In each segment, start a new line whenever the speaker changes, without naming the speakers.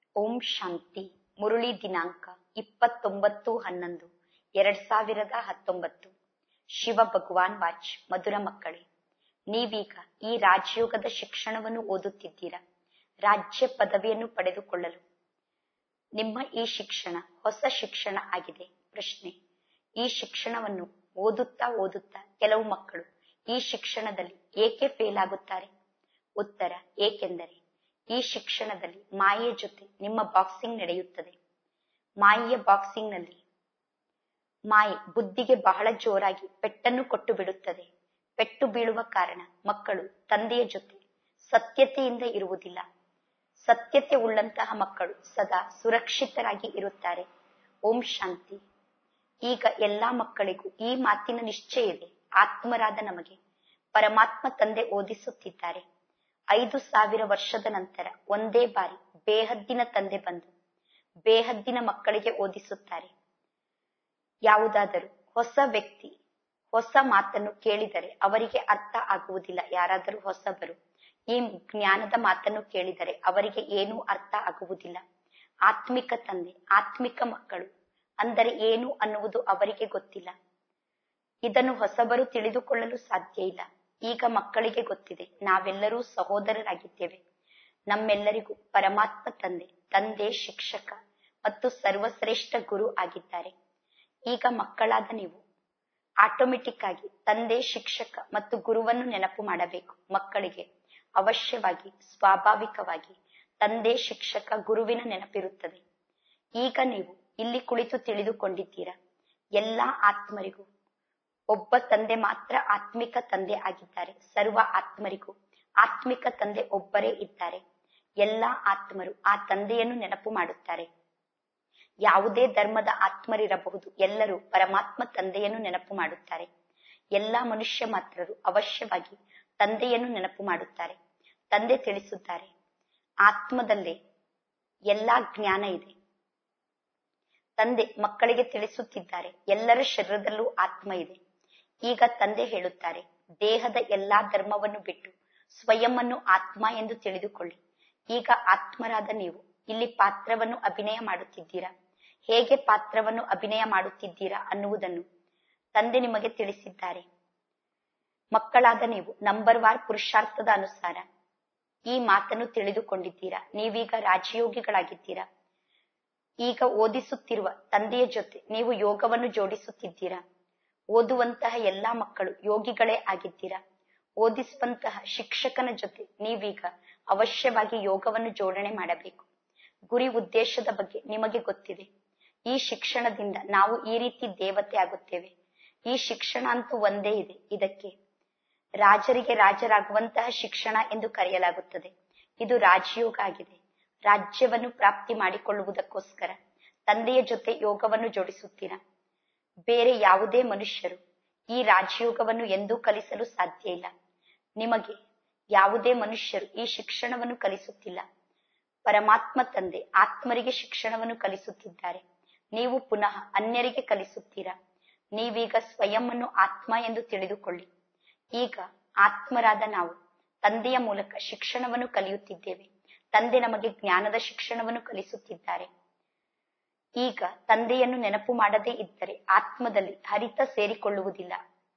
ಓಂ ಶಾಂತಿ ಮುರುಳಿ ದಿನಾಂಕ ಇಪ್ಪತ್ತೊಂಬತ್ತು ಹನ್ನೊಂದು ಎರಡ್ ಸಾವಿರದ ಹತ್ತೊಂಬತ್ತು ಶಿವ ಭಗವಾನ್ ವಾಚ್ ಮಧುರ ಮಕ್ಕಳೇ ನೀವೀಗ ಈ ರಾಜಯೋಗದ ಶಿಕ್ಷಣವನ್ನು ಓದುತ್ತಿದ್ದೀರಾ ರಾಜ್ಯ ಪದವಿಯನ್ನು ಪಡೆದುಕೊಳ್ಳಲು ನಿಮ್ಮ ಈ ಶಿಕ್ಷಣ ಹೊಸ ಶಿಕ್ಷಣ ಆಗಿದೆ ಪ್ರಶ್ನೆ ಈ ಶಿಕ್ಷಣವನ್ನು ಓದುತ್ತಾ ಓದುತ್ತಾ ಕೆಲವು ಮಕ್ಕಳು ಈ ಶಿಕ್ಷಣದಲ್ಲಿ ಏಕೆ ಫೇಲ್ ಆಗುತ್ತಾರೆ ಉತ್ತರ ಏಕೆಂದರೆ ಈ ಶಿಕ್ಷಣದಲ್ಲಿ ಮಾಯೆಯ ಜೊತೆ ನಿಮ್ಮ ಬಾಕ್ಸಿಂಗ್ ನಡೆಯುತ್ತದೆ ಮಾಯೆಯ ಬಾಕ್ಸಿಂಗ್ ನಲ್ಲಿ ಮಾಯೆ ಬುದ್ಧಿಗೆ ಬಹಳ ಜೋರಾಗಿ ಪೆಟ್ಟನ್ನು ಕೊಟ್ಟು ಬಿಡುತ್ತದೆ ಪೆಟ್ಟು ಬೀಳುವ ಕಾರಣ ಮಕ್ಕಳು ತಂದೆಯ ಜೊತೆ ಸತ್ಯತೆಯಿಂದ ಇರುವುದಿಲ್ಲ ಸತ್ಯತೆ ಉಳ್ಳಂತಹ ಮಕ್ಕಳು ಸದಾ ಸುರಕ್ಷಿತರಾಗಿ ಇರುತ್ತಾರೆ ಓಂ ಶಾಂತಿ ಈಗ ಎಲ್ಲಾ ಮಕ್ಕಳಿಗೂ ಈ ಮಾತಿನ ನಿಶ್ಚಯ ಇದೆ ಆತ್ಮರಾದ ನಮಗೆ ಪರಮಾತ್ಮ ತಂದೆ ಓದಿಸುತ್ತಿದ್ದಾರೆ ಐದು ಸಾವಿರ ವರ್ಷದ ನಂತರ ಒಂದೇ ಬಾರಿ ಬೇಹದ್ದಿನ ತಂದೆ ಬಂದು ಬೇಹದ್ದಿನ ಮಕ್ಕಳಿಗೆ ಓದಿಸುತ್ತಾರೆ ಯಾವುದಾದರೂ ಹೊಸ ವ್ಯಕ್ತಿ ಹೊಸ ಮಾತನ್ನು ಕೇಳಿದರೆ ಅವರಿಗೆ ಅರ್ಥ ಆಗುವುದಿಲ್ಲ ಯಾರಾದರೂ ಹೊಸಬರು ಈ ಜ್ಞಾನದ ಮಾತನ್ನು ಕೇಳಿದರೆ ಅವರಿಗೆ ಏನೂ ಅರ್ಥ ಆಗುವುದಿಲ್ಲ ಆತ್ಮಿಕ ತಂದೆ ಆತ್ಮಿಕ ಮಕ್ಕಳು ಅಂದರೆ ಏನು ಅನ್ನುವುದು ಅವರಿಗೆ ಗೊತ್ತಿಲ್ಲ ಇದನ್ನು ಹೊಸಬರು ತಿಳಿದುಕೊಳ್ಳಲು ಸಾಧ್ಯ ಇಲ್ಲ ಈಗ ಮಕ್ಕಳಿಗೆ ಗೊತ್ತಿದೆ ನಾವೆಲ್ಲರೂ ಸಹೋದರರಾಗಿದ್ದೇವೆ ನಮ್ಮೆಲ್ಲರಿಗೂ ಪರಮಾತ್ಮ ತಂದೆ ತಂದೆ ಶಿಕ್ಷಕ ಮತ್ತು ಸರ್ವಶ್ರೇಷ್ಠ ಗುರು ಆಗಿದ್ದಾರೆ ಈಗ ಮಕ್ಕಳಾದ ನೀವು ಆಟೋಮೆಟಿಕ್ ಆಗಿ ತಂದೆ ಶಿಕ್ಷಕ ಮತ್ತು ಗುರುವನ್ನು ನೆನಪು ಮಾಡಬೇಕು ಮಕ್ಕಳಿಗೆ ಅವಶ್ಯವಾಗಿ ಸ್ವಾಭಾವಿಕವಾಗಿ ತಂದೆ ಶಿಕ್ಷಕ ಗುರುವಿನ ನೆನಪಿರುತ್ತದೆ ಈಗ ನೀವು ಇಲ್ಲಿ ಕುಳಿತು ತಿಳಿದುಕೊಂಡಿದ್ದೀರಾ ಎಲ್ಲಾ ಆತ್ಮರಿಗೂ ಒಬ್ಬ ತಂದೆ ಮಾತ್ರ ಆತ್ಮಿಕ ತಂದೆ ಆಗಿದ್ದಾರೆ ಸರ್ವ ಆತ್ಮರಿಗೂ ಆತ್ಮಿಕ ತಂದೆ ಒಬ್ಬರೇ ಇದ್ದಾರೆ ಎಲ್ಲಾ ಆತ್ಮರು ಆ ತಂದೆಯನ್ನು ನೆನಪು ಮಾಡುತ್ತಾರೆ ಯಾವುದೇ ಧರ್ಮದ ಆತ್ಮರಿರಬಹುದು ಎಲ್ಲರೂ ಪರಮಾತ್ಮ ತಂದೆಯನ್ನು ನೆನಪು ಮಾಡುತ್ತಾರೆ ಎಲ್ಲಾ ಮನುಷ್ಯ ಮಾತ್ರರು ಅವಶ್ಯವಾಗಿ ತಂದೆಯನ್ನು ನೆನಪು ಮಾಡುತ್ತಾರೆ ತಂದೆ ತಿಳಿಸುತ್ತಾರೆ ಆತ್ಮದಲ್ಲೇ ಎಲ್ಲಾ ಜ್ಞಾನ ಇದೆ ತಂದೆ ಮಕ್ಕಳಿಗೆ ತಿಳಿಸುತ್ತಿದ್ದಾರೆ ಎಲ್ಲರ ಶರೀರದಲ್ಲೂ ಆತ್ಮ ಇದೆ ಈಗ ತಂದೆ ಹೇಳುತ್ತಾರೆ ದೇಹದ ಎಲ್ಲಾ ಧರ್ಮವನ್ನು ಬಿಟ್ಟು ಸ್ವಯಂವನ್ನು ಆತ್ಮ ಎಂದು ತಿಳಿದುಕೊಳ್ಳಿ ಈಗ ಆತ್ಮರಾದ ನೀವು ಇಲ್ಲಿ ಪಾತ್ರವನ್ನು ಅಭಿನಯ ಮಾಡುತ್ತಿದ್ದೀರಾ ಹೇಗೆ ಪಾತ್ರವನ್ನು ಅಭಿನಯ ಮಾಡುತ್ತಿದ್ದೀರಾ ಅನ್ನುವುದನ್ನು ತಂದೆ ನಿಮಗೆ ತಿಳಿಸಿದ್ದಾರೆ ಮಕ್ಕಳಾದ ನೀವು ನಂಬರ್ ವಾರ್ ಪುರುಷಾರ್ಥದ ಅನುಸಾರ ಈ ಮಾತನ್ನು ತಿಳಿದುಕೊಂಡಿದ್ದೀರಾ ನೀವೀಗ ರಾಜಯೋಗಿಗಳಾಗಿದ್ದೀರಾ ಈಗ ಓದಿಸುತ್ತಿರುವ ತಂದೆಯ ಜೊತೆ ನೀವು ಯೋಗವನ್ನು ಜೋಡಿಸುತ್ತಿದ್ದೀರಾ ಓದುವಂತಹ ಎಲ್ಲಾ ಮಕ್ಕಳು ಯೋಗಿಗಳೇ ಆಗಿದ್ದೀರಾ ಓದಿಸುವಂತಹ ಶಿಕ್ಷಕನ ಜೊತೆ ನೀವೀಗ ಅವಶ್ಯವಾಗಿ ಯೋಗವನ್ನು ಜೋಡಣೆ ಮಾಡಬೇಕು ಗುರಿ ಉದ್ದೇಶದ ಬಗ್ಗೆ ನಿಮಗೆ ಗೊತ್ತಿದೆ ಈ ಶಿಕ್ಷಣದಿಂದ ನಾವು ಈ ರೀತಿ ದೇವತೆ ಆಗುತ್ತೇವೆ ಈ ಶಿಕ್ಷಣ ಅಂತೂ ಒಂದೇ ಇದೆ ಇದಕ್ಕೆ ರಾಜರಿಗೆ ರಾಜರಾಗುವಂತಹ ಶಿಕ್ಷಣ ಎಂದು ಕರೆಯಲಾಗುತ್ತದೆ ಇದು ರಾಜಯೋಗ ಆಗಿದೆ ರಾಜ್ಯವನ್ನು ಪ್ರಾಪ್ತಿ ಮಾಡಿಕೊಳ್ಳುವುದಕ್ಕೋಸ್ಕರ ತಂದೆಯ ಜೊತೆ ಯೋಗವನ್ನು ಜೋಡಿಸುತ್ತೀರಾ ಬೇರೆ ಯಾವುದೇ ಮನುಷ್ಯರು ಈ ರಾಜಯೋಗವನ್ನು ಎಂದೂ ಕಲಿಸಲು ಸಾಧ್ಯ ಇಲ್ಲ ನಿಮಗೆ ಯಾವುದೇ ಮನುಷ್ಯರು ಈ ಶಿಕ್ಷಣವನ್ನು ಕಲಿಸುತ್ತಿಲ್ಲ ಪರಮಾತ್ಮ ತಂದೆ ಆತ್ಮರಿಗೆ ಶಿಕ್ಷಣವನ್ನು ಕಲಿಸುತ್ತಿದ್ದಾರೆ ನೀವು ಪುನಃ ಅನ್ಯರಿಗೆ ಕಲಿಸುತ್ತೀರಾ ನೀವೀಗ ಸ್ವಯಂವನ್ನು ಆತ್ಮ ಎಂದು ತಿಳಿದುಕೊಳ್ಳಿ ಈಗ ಆತ್ಮರಾದ ನಾವು ತಂದೆಯ ಮೂಲಕ ಶಿಕ್ಷಣವನ್ನು ಕಲಿಯುತ್ತಿದ್ದೇವೆ ತಂದೆ ನಮಗೆ ಜ್ಞಾನದ ಶಿಕ್ಷಣವನ್ನು ಕಲಿಸುತ್ತಿದ್ದಾರೆ ಈಗ ತಂದೆಯನ್ನು ನೆನಪು ಮಾಡದೇ ಇದ್ದರೆ ಆತ್ಮದಲ್ಲಿ ಹರಿತ ಸೇರಿಕೊಳ್ಳುವುದಿಲ್ಲ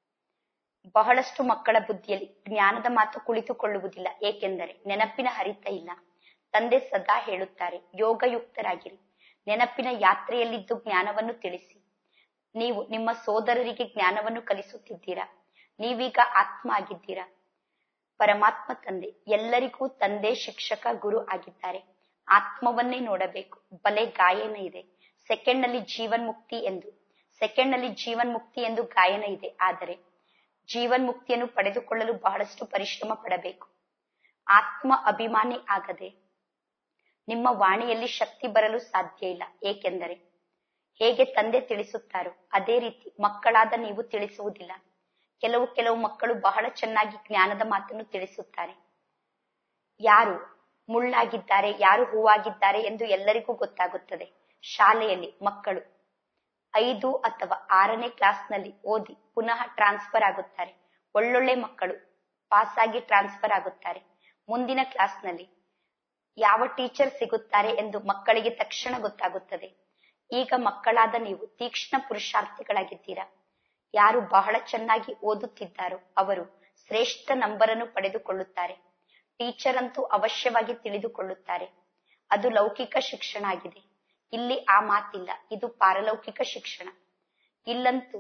ಬಹಳಷ್ಟು ಮಕ್ಕಳ ಬುದ್ಧಿಯಲ್ಲಿ ಜ್ಞಾನದ ಮಾತು ಕುಳಿತುಕೊಳ್ಳುವುದಿಲ್ಲ ಏಕೆಂದರೆ ನೆನಪಿನ ಹರಿತ ಇಲ್ಲ ತಂದೆ ಸದಾ ಹೇಳುತ್ತಾರೆ ಯೋಗಯುಕ್ತರಾಗಿರಿ ನೆನಪಿನ ಯಾತ್ರೆಯಲ್ಲಿದ್ದು ಜ್ಞಾನವನ್ನು ತಿಳಿಸಿ ನೀವು ನಿಮ್ಮ ಸೋದರರಿಗೆ ಜ್ಞಾನವನ್ನು ಕಲಿಸುತ್ತಿದ್ದೀರಾ ನೀವೀಗ ಆತ್ಮ ಆಗಿದ್ದೀರಾ ಪರಮಾತ್ಮ ತಂದೆ ಎಲ್ಲರಿಗೂ ತಂದೆ ಶಿಕ್ಷಕ ಗುರು ಆಗಿದ್ದಾರೆ ಆತ್ಮವನ್ನೇ ನೋಡಬೇಕು ಬಲೆ ಗಾಯನ ಇದೆ ಸೆಕೆಂಡ್ ನಲ್ಲಿ ಜೀವನ್ ಮುಕ್ತಿ ಎಂದು ಸೆಕೆಂಡ್ ನಲ್ಲಿ ಜೀವನ್ ಮುಕ್ತಿ ಎಂದು ಗಾಯನ ಇದೆ ಆದರೆ ಜೀವನ್ ಮುಕ್ತಿಯನ್ನು ಪಡೆದುಕೊಳ್ಳಲು ಬಹಳಷ್ಟು ಪರಿಶ್ರಮ ಪಡಬೇಕು ಆತ್ಮ ಅಭಿಮಾನಿ ಆಗದೆ ನಿಮ್ಮ ವಾಣಿಯಲ್ಲಿ ಶಕ್ತಿ ಬರಲು ಸಾಧ್ಯ ಇಲ್ಲ ಏಕೆಂದರೆ ಹೇಗೆ ತಂದೆ ತಿಳಿಸುತ್ತಾರೋ ಅದೇ ರೀತಿ ಮಕ್ಕಳಾದ ನೀವು ತಿಳಿಸುವುದಿಲ್ಲ ಕೆಲವು ಕೆಲವು ಮಕ್ಕಳು ಬಹಳ ಚೆನ್ನಾಗಿ ಜ್ಞಾನದ ಮಾತನ್ನು ತಿಳಿಸುತ್ತಾರೆ ಯಾರು ಮುಳ್ಳಾಗಿದ್ದಾರೆ ಯಾರು ಹೂವಾಗಿದ್ದಾರೆ ಎಂದು ಎಲ್ಲರಿಗೂ ಗೊತ್ತಾಗುತ್ತದೆ ಶಾಲೆಯಲ್ಲಿ ಮಕ್ಕಳು ಐದು ಅಥವಾ ಆರನೇ ಕ್ಲಾಸ್ನಲ್ಲಿ ಓದಿ ಪುನಃ ಟ್ರಾನ್ಸ್ಫರ್ ಆಗುತ್ತಾರೆ ಒಳ್ಳೊಳ್ಳೆ ಮಕ್ಕಳು ಪಾಸ್ ಆಗಿ ಟ್ರಾನ್ಸ್ಫರ್ ಆಗುತ್ತಾರೆ ಮುಂದಿನ ಕ್ಲಾಸ್ನಲ್ಲಿ ಯಾವ ಟೀಚರ್ ಸಿಗುತ್ತಾರೆ ಎಂದು ಮಕ್ಕಳಿಗೆ ತಕ್ಷಣ ಗೊತ್ತಾಗುತ್ತದೆ ಈಗ ಮಕ್ಕಳಾದ ನೀವು ತೀಕ್ಷ್ಣ ಪುರುಷಾರ್ಥಿಗಳಾಗಿದ್ದೀರಾ ಯಾರು ಬಹಳ ಚೆನ್ನಾಗಿ ಓದುತ್ತಿದ್ದಾರೋ ಅವರು ಶ್ರೇಷ್ಠ ನಂಬರನ್ನು ಪಡೆದುಕೊಳ್ಳುತ್ತಾರೆ ಟೀಚರ್ ಅಂತೂ ಅವಶ್ಯವಾಗಿ ತಿಳಿದುಕೊಳ್ಳುತ್ತಾರೆ ಅದು ಲೌಕಿಕ ಶಿಕ್ಷಣ ಆಗಿದೆ ಇಲ್ಲಿ ಆ ಮಾತಿಲ್ಲ ಇದು ಪಾರಲೌಕಿಕ ಶಿಕ್ಷಣ ಇಲ್ಲಂತೂ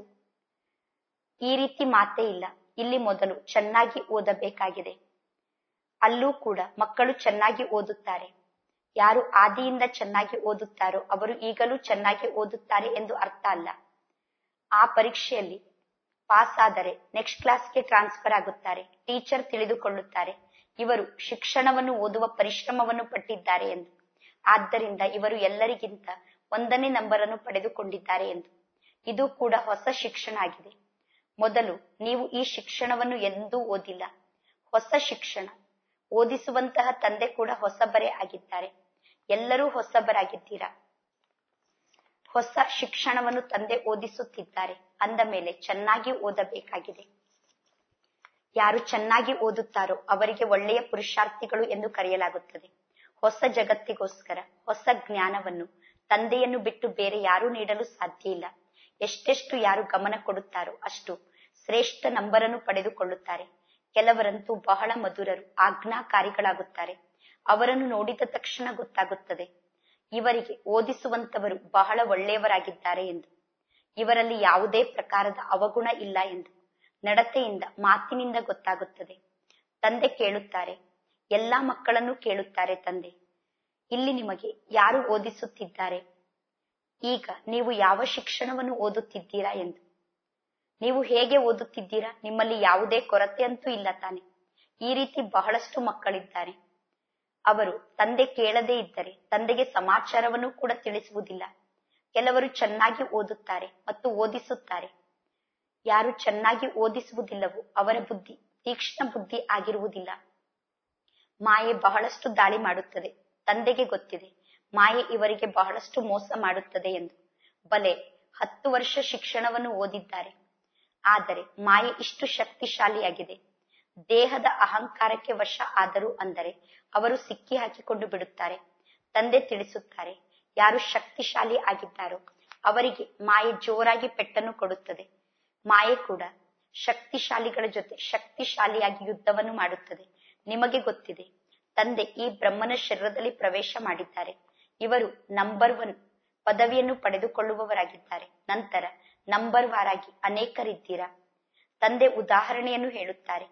ಈ ರೀತಿ ಮಾತೇ ಇಲ್ಲ ಇಲ್ಲಿ ಮೊದಲು ಚೆನ್ನಾಗಿ ಓದಬೇಕಾಗಿದೆ ಅಲ್ಲೂ ಕೂಡ ಮಕ್ಕಳು ಚೆನ್ನಾಗಿ ಓದುತ್ತಾರೆ ಯಾರು ಆದಿಯಿಂದ ಚೆನ್ನಾಗಿ ಓದುತ್ತಾರೋ ಅವರು ಈಗಲೂ ಚೆನ್ನಾಗಿ ಓದುತ್ತಾರೆ ಎಂದು ಅರ್ಥ ಅಲ್ಲ ಆ ಪರೀಕ್ಷೆಯಲ್ಲಿ ಪಾಸ್ ಆದರೆ ನೆಕ್ಸ್ಟ್ ಕ್ಲಾಸ್ಗೆ ಟ್ರಾನ್ಸ್ಫರ್ ಆಗುತ್ತಾರೆ ಟೀಚರ್ ತಿಳಿದುಕೊಳ್ಳುತ್ತಾರೆ ಇವರು ಶಿಕ್ಷಣವನ್ನು ಓದುವ ಪರಿಶ್ರಮವನ್ನು ಪಟ್ಟಿದ್ದಾರೆ ಎಂದು ಆದ್ದರಿಂದ ಇವರು ಎಲ್ಲರಿಗಿಂತ ಒಂದನೇ ನಂಬರ್ ಅನ್ನು ಪಡೆದುಕೊಂಡಿದ್ದಾರೆ ಎಂದು ಇದು ಕೂಡ ಹೊಸ ಶಿಕ್ಷಣ ಆಗಿದೆ ಮೊದಲು ನೀವು ಈ ಶಿಕ್ಷಣವನ್ನು ಎಂದೂ ಓದಿಲ್ಲ ಹೊಸ ಶಿಕ್ಷಣ ಓದಿಸುವಂತಹ ತಂದೆ ಕೂಡ ಹೊಸಬರೇ ಆಗಿದ್ದಾರೆ ಎಲ್ಲರೂ ಹೊಸಬರಾಗಿದ್ದೀರಾ ಹೊಸ ಶಿಕ್ಷಣವನ್ನು ತಂದೆ ಓದಿಸುತ್ತಿದ್ದಾರೆ ಅಂದ ಮೇಲೆ ಚೆನ್ನಾಗಿ ಓದಬೇಕಾಗಿದೆ ಯಾರು ಚೆನ್ನಾಗಿ ಓದುತ್ತಾರೋ ಅವರಿಗೆ ಒಳ್ಳೆಯ ಪುರುಷಾರ್ಥಿಗಳು ಎಂದು ಕರೆಯಲಾಗುತ್ತದೆ ಹೊಸ ಜಗತ್ತಿಗೋಸ್ಕರ ಹೊಸ ಜ್ಞಾನವನ್ನು ತಂದೆಯನ್ನು ಬಿಟ್ಟು ಬೇರೆ ಯಾರೂ ನೀಡಲು ಸಾಧ್ಯ ಇಲ್ಲ ಎಷ್ಟೆಷ್ಟು ಯಾರು ಗಮನ ಕೊಡುತ್ತಾರೋ ಅಷ್ಟು ಶ್ರೇಷ್ಠ ನಂಬರನ್ನು ಪಡೆದುಕೊಳ್ಳುತ್ತಾರೆ ಕೆಲವರಂತೂ ಬಹಳ ಮಧುರರು ಆಜ್ಞಾಕಾರಿಗಳಾಗುತ್ತಾರೆ ಅವರನ್ನು ನೋಡಿದ ತಕ್ಷಣ ಗೊತ್ತಾಗುತ್ತದೆ ಇವರಿಗೆ ಓದಿಸುವಂತವರು ಬಹಳ ಒಳ್ಳೆಯವರಾಗಿದ್ದಾರೆ ಎಂದು ಇವರಲ್ಲಿ ಯಾವುದೇ ಪ್ರಕಾರದ ಅವಗುಣ ಇಲ್ಲ ಎಂದು ನಡತೆಯಿಂದ ಮಾತಿನಿಂದ ಗೊತ್ತಾಗುತ್ತದೆ ತಂದೆ ಕೇಳುತ್ತಾರೆ ಎಲ್ಲಾ ಮಕ್ಕಳನ್ನು ಕೇಳುತ್ತಾರೆ ತಂದೆ ಇಲ್ಲಿ ನಿಮಗೆ ಯಾರು ಓದಿಸುತ್ತಿದ್ದಾರೆ ಈಗ ನೀವು ಯಾವ ಶಿಕ್ಷಣವನ್ನು ಓದುತ್ತಿದ್ದೀರಾ ಎಂದು ನೀವು ಹೇಗೆ ಓದುತ್ತಿದ್ದೀರಾ ನಿಮ್ಮಲ್ಲಿ ಯಾವುದೇ ಕೊರತೆ ಅಂತೂ ಇಲ್ಲ ತಾನೆ ಈ ರೀತಿ ಬಹಳಷ್ಟು ಮಕ್ಕಳಿದ್ದಾರೆ ಅವರು ತಂದೆ ಕೇಳದೇ ಇದ್ದರೆ ತಂದೆಗೆ ಸಮಾಚಾರವನ್ನು ಕೂಡ ತಿಳಿಸುವುದಿಲ್ಲ ಕೆಲವರು ಚೆನ್ನಾಗಿ ಓದುತ್ತಾರೆ ಮತ್ತು ಓದಿಸುತ್ತಾರೆ ಯಾರು ಚೆನ್ನಾಗಿ ಓದಿಸುವುದಿಲ್ಲವೋ ಅವರ ಬುದ್ಧಿ ತೀಕ್ಷ್ಣ ಬುದ್ಧಿ ಆಗಿರುವುದಿಲ್ಲ ಮಾಯೆ ಬಹಳಷ್ಟು ದಾಳಿ ಮಾಡುತ್ತದೆ ತಂದೆಗೆ ಗೊತ್ತಿದೆ ಮಾಯೆ ಇವರಿಗೆ ಬಹಳಷ್ಟು ಮೋಸ ಮಾಡುತ್ತದೆ ಎಂದು ಬಲೆ ಹತ್ತು ವರ್ಷ ಶಿಕ್ಷಣವನ್ನು ಓದಿದ್ದಾರೆ ಆದರೆ ಮಾಯೆ ಇಷ್ಟು ಶಕ್ತಿಶಾಲಿಯಾಗಿದೆ ದೇಹದ ಅಹಂಕಾರಕ್ಕೆ ವಶ ಆದರು ಅಂದರೆ ಅವರು ಸಿಕ್ಕಿ ಹಾಕಿಕೊಂಡು ಬಿಡುತ್ತಾರೆ ತಂದೆ ತಿಳಿಸುತ್ತಾರೆ ಯಾರು ಶಕ್ತಿಶಾಲಿ ಆಗಿದ್ದಾರೋ ಅವರಿಗೆ ಮಾಯೆ ಜೋರಾಗಿ ಪೆಟ್ಟನ್ನು ಕೊಡುತ್ತದೆ ಮಾಯೆ ಕೂಡ ಶಕ್ತಿಶಾಲಿಗಳ ಜೊತೆ ಶಕ್ತಿಶಾಲಿಯಾಗಿ ಯುದ್ಧವನ್ನು ಮಾಡುತ್ತದೆ ನಿಮಗೆ ಗೊತ್ತಿದೆ ತಂದೆ ಈ ಬ್ರಹ್ಮನ ಶರೀರದಲ್ಲಿ ಪ್ರವೇಶ ಮಾಡಿದ್ದಾರೆ ಇವರು ನಂಬರ್ ಒನ್ ಪದವಿಯನ್ನು ಪಡೆದುಕೊಳ್ಳುವವರಾಗಿದ್ದಾರೆ ನಂತರ ನಂಬರ್ ವಾರಾಗಿ ಅನೇಕರಿದ್ದೀರಾ ತಂದೆ ಉದಾಹರಣೆಯನ್ನು ಹೇಳುತ್ತಾರೆ